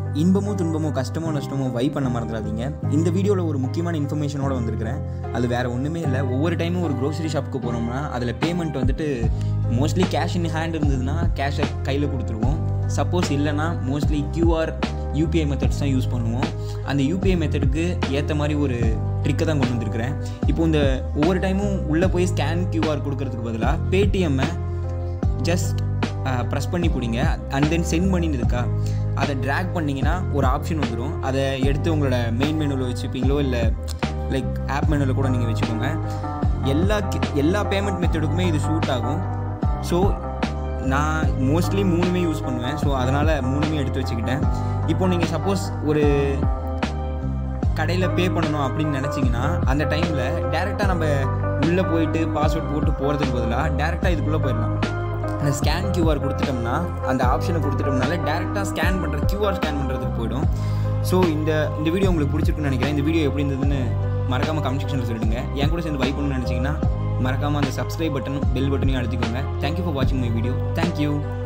இன்பமோ துன்பமோ கஷ்டமோ நஷ்டமோ வை பண்ண மறந்துடாதீங்க இந்த வீடியோவில் ஒரு முக்கியமான இன்ஃபர்மேஷனோட வந்திருக்கிறேன் அது வேறு ஒன்றுமே இல்லை ஒவ்வொரு டைமும் ஒரு க்ரோசரி ஷாப்புக்கு போனோம்னா அதில் பேமெண்ட் வந்துட்டு மோஸ்ட்லி கேஷ் இன் ஹேண்ட் இருந்ததுன்னா கேஷை கையில் கொடுத்துருவோம் சப்போஸ் இல்லைன்னா மோஸ்ட்லி கியூஆர் யூபிஐ மெத்தட்ஸ் தான் யூஸ் பண்ணுவோம் அந்த யூபிஐ மெத்தடுக்கு ஏற்ற மாதிரி ஒரு ட்ரிக்கை தான் கொண்டு வந்திருக்கிறேன் இப்போ இந்த ஒவ்வொரு டைமும் உள்ளே போய் ஸ்கேன் கியூஆர் கொடுக்கறதுக்கு பதிலாக பேடிஎம்மை ஜஸ்ட் ப்ரெஸ் பண்ணி பிடிங்க அண்ட் தென் சென்ட் பண்ணின்னு இருக்கா அதை ட்ராக் பண்ணிங்கன்னா ஒரு ஆப்ஷன் வந்துடும் அதை எடுத்து உங்களோட மெயின் மெனுவில் வச்சுப்பீங்களோ இல்லை லைக் ஆப் மெனுவில் கூட நீங்கள் வச்சுக்கோங்க எல்லா ki- எல்லா பேமெண்ட் மெத்தடுக்குமே இது சூட் ஆகும் ஸோ நான் மோஸ்ட்லி மூணுமே யூஸ் பண்ணுவேன் ஸோ அதனால் மூணுமே எடுத்து வச்சுக்கிட்டேன் இப்போ நீங்கள் சப்போஸ் ஒரு கடையில் பே பண்ணணும் அப்படின்னு நினச்சிங்கன்னா அந்த டைமில் டேரெக்டாக நம்ம உள்ளே போயிட்டு பாஸ்வேர்ட் போட்டு போகிறதுக்கு பதிலாக டேரெக்டாக இதுக்குள்ளே போயிடலாம் அந்த ஸ்கேன் கியூஆர் கொடுத்துட்டோம்னா அந்த ஆப்ஷனை கொடுத்துட்டோம்னால டேரெக்டாக ஸ்கேன் பண்ணுற கியூஆர் ஸ்கேன் பண்ணுறதுக்கு போயிடும் ஸோ இந்த இந்த வீடியோ உங்களுக்கு பிடிச்சிருக்குன்னு நினைக்கிறேன் இந்த வீடியோ எப்படி இருந்ததுன்னு மறக்காமல் கமெண்ட் செக்ஷனில் சொல்லிடுங்க என் கூட சேர்ந்து வைப் பண்ணணும்னு நினச்சிங்கன்னா மறக்காமல் அந்த சப்ஸ்கிரைப் பட்டனும் பெல் பட்டனையும் அழுத்திக்கோங்க தேங்க்யூ ஃபார் வாட்சிங் மை வீடியோ தேங்க்யூ